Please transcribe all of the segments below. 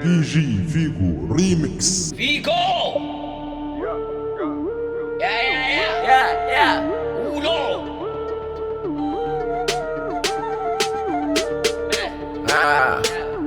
دي جي فيجو ريميكس فيجو يا يا يا يا يا قولوا آه.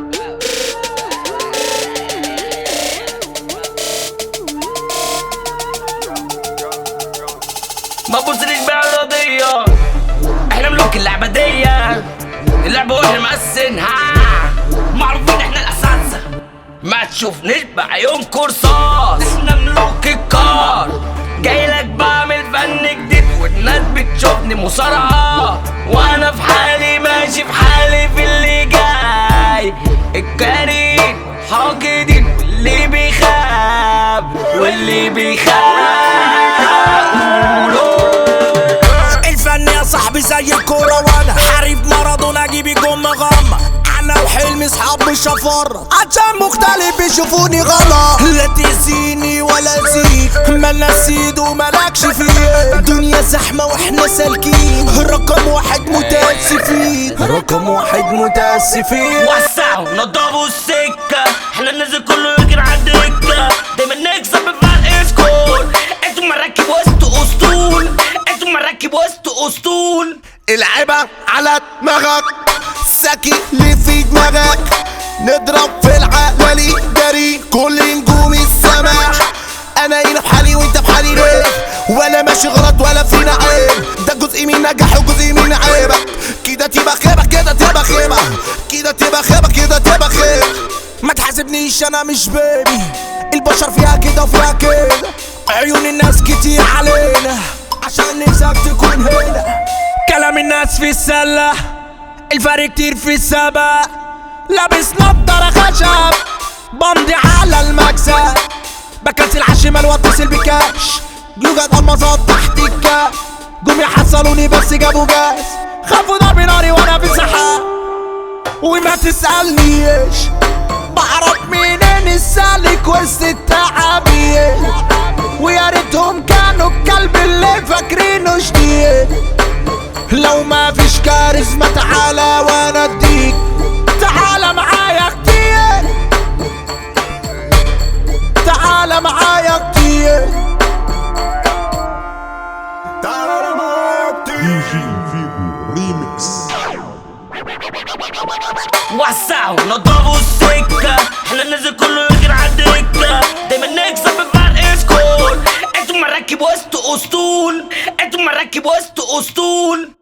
ما تبصليش بالرضية احنا ملوك اللعبة دي اللعبة واحنا مقسنها معروفين احنا الاساتذة ما تشوفنيش بعيون كورساس احنا ملوك الكار جاي لك بعمل فن جديد والناس بتشوفني مصارعة وانا في حالي ماشي في حالي في اللي جاي الكريم حاقدين واللي بيخاف واللي بيخاف قولوا الفن يا صاحبي زي الكورة وانا حريف مارادونا اجيب جون مغمى انا وحلمي صحاب مش هفرط عشان مختلف بيشوفوني غلط لا تأذيني ولا زيك مالنا سيد ومالكش فيه الدنيا زحمة واحنا سالكين رقم واحد متأسفين رقم واحد متأسفين وسعوا نضفوا السكة احنا ننزل كله يجري على الدكة دايما نكسب بفرق سكور انتوا مراكب وسط اسطول انتوا مراكب وسط اسطول العبها على دماغك ساكي اللي في دماغك نضرب في العقلي جري كل نجوم السماء انا هنا في حالي وانت في حالي ليه ولا ماشي غلط ولا فينا عيب ده جزء من نجاح وجزء من عيبك كده تبقى خيبة كده تبقى خيبة كده تبقى خيبة كده تبقى خيبة ما تحاسبنيش انا مش بيبي البشر فيها كده وفيها كده عيون الناس كتير علينا عشان نفسك تكون هنا كلام الناس في السلة الفرق كتير في السباق لابس نضارة خشب بمضي على المكسب بكنسل على الشمال واتصل بكاش جلوجات المظات تحت الكاش جم يحصلوني بس جابوا جاز خافوا ضرب ناري وانا في السحاب وما تسألنيش بعرف منين السالك وسط التعابين ويا ريتهم كانوا الكلب اللي فاكرينه جديد لو ما فيش كاريزما تعالى وانا اديك تعالى معايا كتير تعالى معايا كتير تعالى معايا كتير دي جي فيجو ريميكس وسعوا نضفوا السكة احنا ننزل كله يجري على الدكة دايما نكسب بفرق سكور انتوا مراكب وسط اسطول انتوا مراكب وسط اسطول